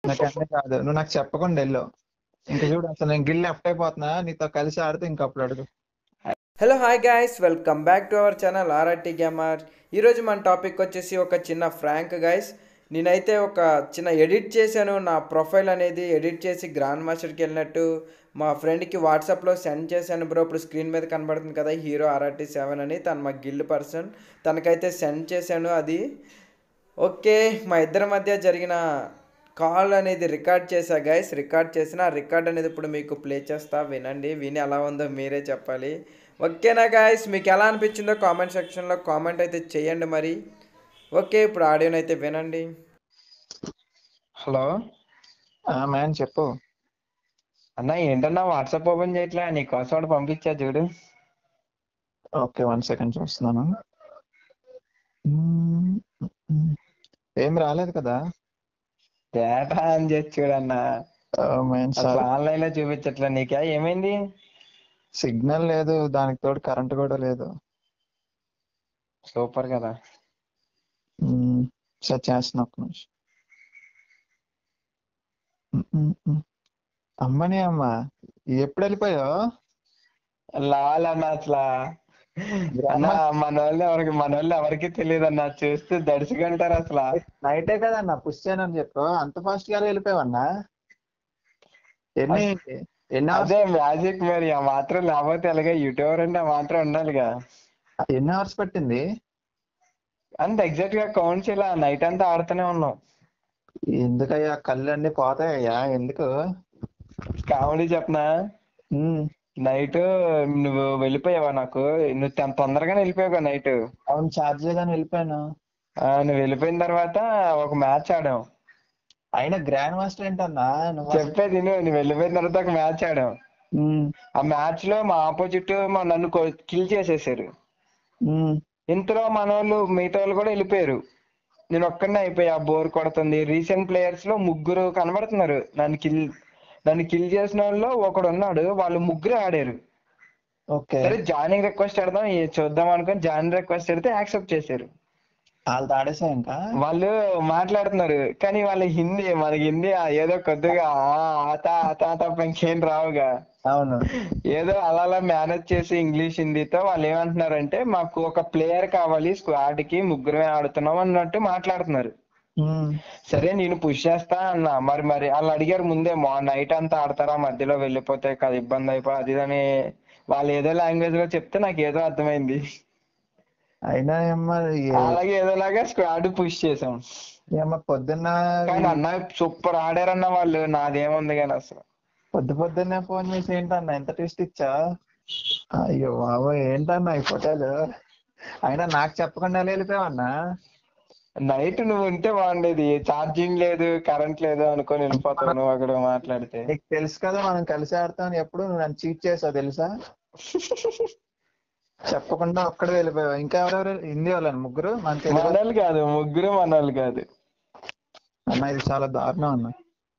నాకు అన్నీ కాదు నువ్వు నాకు చెప్పకుండా వెళ్ళు ఇంక చూడు అసలు నేను గిల్ లెఫ్ట్ అయిపోతున్నా నీతో కలిసి ఆడితే ఇంక అప్పుడు అడుగు hello hi guys welcome back to our channel RRT gamer ఈరోజు మన టాపిక్ వచ్చేసి ఒక చిన్న ఫ్రాంక్ గాయస్ నేనైతే ఒక చిన్న ఎడిట్ చేశాను నా ప్రొఫైల్ అనేది ఎడిట్ చేసి గ్రాండ్ మాస్టర్కి వెళ్ళినట్టు మా ఫ్రెండ్కి వాట్సాప్లో సెండ్ చేశాను బ్రో ఇప్పుడు స్క్రీన్ మీద కనబడుతుంది కదా హీరో ఆర్ఆర్టీ సెవెన్ అని తను మా గిల్డ్ పర్సన్ తనకైతే సెండ్ చేశాను అది ఓకే మా ఇద్దరి మధ్య జరిగిన కాల్ అనేది రికార్డ్ చేశా గైస్ రికార్డ్ చేసిన ఆ రికార్డ్ అనేది ఇప్పుడు మీకు ప్లే చేస్తా వినండి విని ఎలా ఉందో మీరే చెప్పాలి ఓకేనా గాయస్ మీకు ఎలా అనిపించిందో కామెంట్ సెక్షన్లో కామెంట్ అయితే చేయండి మరి ఓకే ఇప్పుడు ఆడియోని అయితే వినండి హలో మ్యాన్ చెప్పు అన్న ఏంటన్నా వాట్సాప్ ఓపెన్ చేయట్లే నీకోసం ఒకటి పంపించా చూడు ఓకే వన్ సెకండ్ చూస్తున్నాను మ్మ్, మ్మ్. ఏం రాలేదు కదా డేటా అని చేసి చూడన్నా మ్యాన్ అసలు ఆన్లైన్ లో చూపించట్లే నీకే ఏమైంది సిగ్నల్ లేదు దానికి తోడు కరెంట్ కూడా లేదు సూపర్ కదా మ్మ్, సరే చేస్తున్నా ఒక్క నిమిషం మ్మ్, మ్మ్, మ్మ్. అమ్మని అమ్మ ఎప్పుడు వెళ్ళిపోయావు లాలన్న అసలు అన్న మన వాళ్ళు ఎవరికి మన వాళ్ళు ఎవరికి తెలియదు అన్న చూస్తే దడిసిగంటారు అసలు నైటే కదన్నా పుష్ చేయనని చెప్పు అంత ఫాస్ట్ గా వెళ్ళిపోయావన్నా ఎన్ని ఎన్ని అవర్స్ అదే మ్యాజిక్ మరి ఆ మాత్రం లేకపోతే ఎలాగ యూట్యూబర్ అంటే ఆ మాత్రం ఉండాలిగా ఎన్ని అవర్స్ పట్టింది అంత ఎగ్జాక్ట్ గా కౌంట్ చేయాల నైట్ అంతా ఆడుతూనే ఉన్నాం ఎందుకయ్యా కళ్ళు అన్ని పోతాయ్యా ఎందుకు కామెడీ చెప్పనా మ్మ్. నైట్ నువ్వు వెళ్ళిపోయావా నాకు నువ్వు తె- తొందరగానే వెళ్ళిపోయావు నైట్ అవును ఛార్జ్ చేయగానే వెళ్ళిపోయాను నువ్వు వెళ్ళిపోయిన తర్వాత ఒక మ్యాచ్ ఆడాం అయినా గ్రాండ్ మాస్టర్ ఏంటన్నా నువ్వు అసలు- చెప్పేది నువ్వు నువ్వు వెళ్ళిపోయిన తర్వాత ఒక మ్యాచ్ ఆడాం మ్మ్. ఆ మ్యాచ్ లో మా ఆపోజిట్ మా నన్ను కిల్ చేసేసారు మ్మ్. ఇంతలో మన వాళ్ళు మిగతా వాళ్ళు కూడా వెళ్ళిపోయారు నేను ఒక్కడనే అయిపోయా బోర్ కొడుతుంది రీసెంట్ ప్లేయర్స్ లో ముగ్గురు కనబడుతున్నారు నన్ను కిల్ నన్ను కిల్ చేసిన వాళ్ళు ఒకడు ఉన్నాడు వాళ్ళు ముగ్గురు ఆడారు ఓకే సరే జాయినింగ్ రిక్వెస్ట్ పెడదాం ఏ చూద్దాం అనుకుని జాయినింగ్ రిక్వెస్ట్ పెడితే యాక్సెప్ట్ చేశారు వాళ్ళు తాడేసా ఇంకా వాళ్ళు మాట్లాడుతున్నారు కానీ వాళ్ళ హిందీ మనకి హిందీ ఆ ఏదో కొద్దిగా ఆ, ఆత ఆత తప్ప ఇంకేం రావుగా అవును ఏదో అలా అలా మేనేజ్ చేసి ఇంగ్లీష్ హిందీతో వాళ్ళు ఏమంటున్నారంటే మాకు ఒక ప్లేయర్ కావాలి స్క్వాడ్ కి ముగ్గురమే ఆడుతున్నాం అన్నట్టు మాట్లాడుతున్నారు మ్మ్. సరే నేను పుష్ చేస్తా అన్నా మరి మరి వాళ్ళు అడిగారు ముందే మా నైట్ అంతా ఆడతారా మధ్యలో వెళ్ళిపోతే కదా ఇబ్బంది అయిపోయి అది ఇదని వాళ్ళు ఏదో లాంగ్వేజ్ లో చెప్తే నాకు ఏదో అర్థమైంది అయినా ఏమ్మా ఏ- అలాగే ఏదోలాగా స్క్వాడ్ పుష్ చేసాం ఏమ్మా పొద్దున్న కానీ అన్న సూపర్ ఆడారన్న వాళ్ళు నాదేముంది కానీ అసలు పొద్దు పొద్దున్నే ఫోన్ చేసి ఏంటన్నా ఎంత టెస్ట్ ఇచ్చా అయ్యో బాబో ఏంటన్నా ఈ ఫోటోలు అయినా నాకు చెప్పకుండా ఎలా వెళ్ళిపోయావన్నా నైట్ నువ్వు ఉంటే బాగుండేది ఛార్జింగ్ లేదు కరెంట్ లేదు అనుకొని వెళ్ళిపోతావు నువ్వు అక్కడ మాట్లాడితే నీకు తెలుసు కదా మనం కలిసి ఆడతాం ఎప్పుడు నువ్వు నన్ను చీట్ చేసావు తెలుసా చెప్పకుండా ఒక్కడే వెళ్ళిపోయావు ఇంకా ఎవరెవరు హిందీ వాళ్ళని ముగ్గురు మన తెలుగు మనోళ్ళు కాదు ముగ్గురు మనోళ్ళు కాదు అన్న ఇది చాలా దారుణం అన్న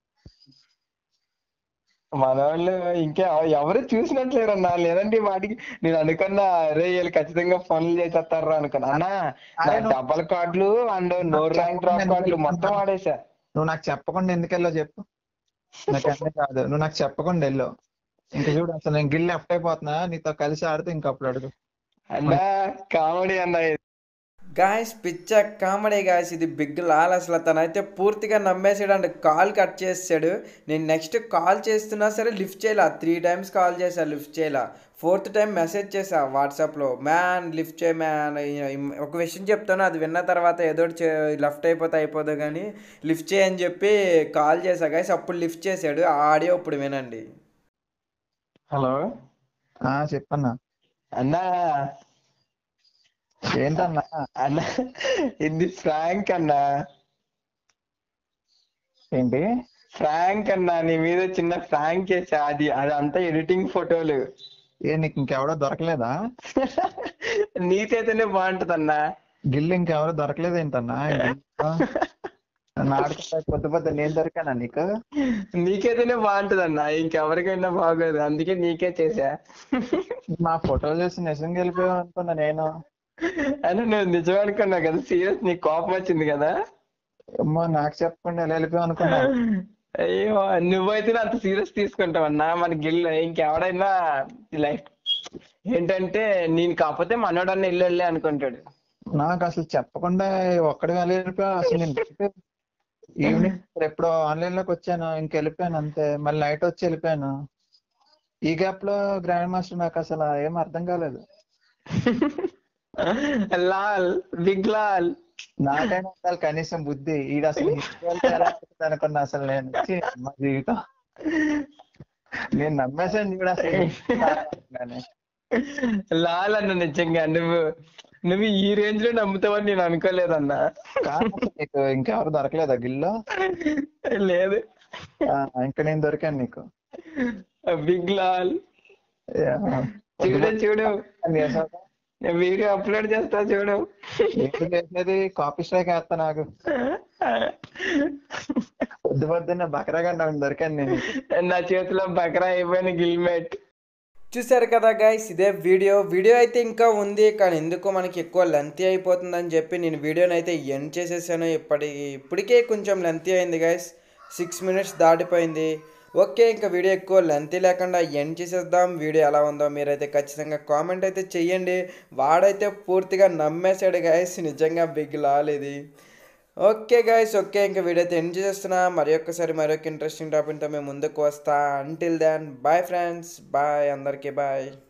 మనోళ్ళు ఇంకా ఎవ- ఎవరు చూసినట్లేరన్నా లేదంటే వాటికి నేను అనుకున్నా అరే వీళ్ళు ఖచ్చితంగా పనులు చేసేస్తారా అనుకున్నా అన్నా నా అరే నువ్వు- డబల్ కార్డులు అండ్ నో ర్యాంక్ డ్రాప్ కార్డులు మొత్తం ఆడేసా నువ్వు నాకు చెప్పకుండా ఎందుకు వెళ్ళావు చెప్పు నాకు అన్నీ కాదు నువ్వు నాకు చెప్పకుండా వెళ్ళావు ఇంక చూడు అసలు నేను గిల్ లెఫ్ట్ అయిపోతున్నా నీతో కలిసి ఆడితే ఇంక అప్పుడు అడుగు అన్నా కామెడీ అన్న ఇది. గాయస్ పిచ్చ కామెడీ గాయస్ ఇది బిగ్ లాల్ అసలు తనైతే పూర్తిగా నమ్మేసాడు అండ్ కాల్ కట్ చేసాడు నేను నెక్స్ట్ కాల్ చేస్తున్నా సరే లిఫ్ట్ చేయలే త్రీ టైమ్స్ కాల్ చేశా లిఫ్ట్ చేయలే ఫోర్త్ టైం మెసేజ్ చేశా వాట్సాప్లో మ్యాన్ లిఫ్ట్ చేయ మ్యాన్ ఒక విషయం చెప్తాను అది విన్న తర్వాత ఏదో లెఫ్ట్ అయిపోతే అయిపోదు కానీ లిఫ్ట్ చేయని చెప్పి కాల్ చేశా గాయస్ అప్పుడు లిఫ్ట్ చేశాడు ఆ ఆడియో ఇప్పుడు వినండి హలో ఆ చెప్పన్నా అన్నా ఏంటన్నా అన్నా ఇది ఫ్రాంక్ అన్నా ఏంటి ఫ్రాంక్ అన్నా నీ మీద చిన్న ఫ్రాంక్ చేసా అది అదంతా ఎడిటింగ్ ఫోటోలు ఏ నీకు ఇంకెవడో దొరకలేదా నీ చేతనే బాగుంటదన్నా గిల్ ఇంకెవరో దొరకలేదు ఏంటన్నా నాడుకుంటా పొద్దు పొద్దు నేను దొరికానా నీకు నీకైతేనే బాగుంటదన్నా ఇంకెవరికైనా బాగోదు అందుకే నీకే చేసా మా ఫోటోలు చూసి నిజంగా వెళ్ళిపోయావు అనుకున్నా నేను అని నువ్వు నిజం అనుకున్నావు కదా సీరియస్ నీకు కోపం వచ్చింది కదా అమ్మో నాకు చెప్పకుండా ఎలా వెళ్ళిపోయావు అనుకున్నా అయ్యో నువ్వైతే అంత సీరియస్ తీసుకుంటావన్నా మన గిల్ ఇంకెవడైనా లైఫ్ ఏంటంటే నేను కాకపోతే మనోడన్న ఇల్లు వెళ్ళి అనుకుంటాడు నాకు అసలు చెప్పకుండా ఒక్కడి వెళ్ళిపోయా అసలు నేను ఈవినింగ్ ఎప్పుడో ఆన్లైన్ లోకి వచ్చాను ఇంక వెళ్ళిపోయాను అంతే మళ్ళీ నైట్ వచ్చి వెళ్ళిపోయాను ఈ గ్యాప్ లో గ్రాండ్ మాస్టర్ నాకు అసలు ఏం అర్థం కాలేదు లాల్ బిగ్ లాల్ నాకైనా ఉండాలి కనీసం బుద్ధి ఈడ అసలు హిందీ ఎలా ఉంటుంది అనుకున్నా అసలు నేను ఛీ, మా జీవితం నేను నమ్మేసాను చూడ అసలు లాల్ అన్న నిజంగా నువ్వు నువ్వు ఈ రేంజ్ లో నమ్ముతావని నేను అనుకోలేదన్నా కాదు అసలు నీకు ఇంకెవరు దొరకలేదా గిల్లో లేదు ఆ, ఇంకా నేను దొరికాను నీకు బిగ్ లాల్ చూడు చూడు చేసావు నేను వీడియో అప్లోడ్ చేస్తా చూడు ఏంటి చేసేది కాపీ స్ట్రైక్ వేస్తా నాకు పొద్దు పొద్దున్న బకరాగా నాకు దొరికాను నేను నా చేతిలో బకరా అయిపోయిన గిల్మేట్ చూసారు కదా గైస్ ఇదే వీడియో వీడియో అయితే ఇంకా ఉంది కానీ ఎందుకో మనకి ఎక్కువ లెంతీ అయిపోతుందని చెప్పి నేను వీడియోని అయితే ఎండ్ చేసేసాను ఇప్పటి ఇప్పటికే కొంచెం లెంతీ అయింది గైస్ సిక్స్ మినిట్స్ దాటిపోయింది ఓకే ఇంకా వీడియో ఎక్కువ లెంతీ లేకుండా ఎండ్ చేసేద్దాం వీడియో ఎలా ఉందో మీరైతే ఖచ్చితంగా కామెంట్ అయితే చెయ్యండి వాడైతే పూర్తిగా నమ్మేశాడు గైస్ నిజంగా బిగ్ లాల్ ఇది ఓకే గైస్ ఓకే ఇంకా వీడియో అయితే ఎండ్ చేసేస్తున్నా మరి ఒక్కసారి మరొక ఇంట్రెస్టింగ్ టాపిక్తో మేము ముందుకు వస్తా until then bye friends bye అందరికీ బాయ్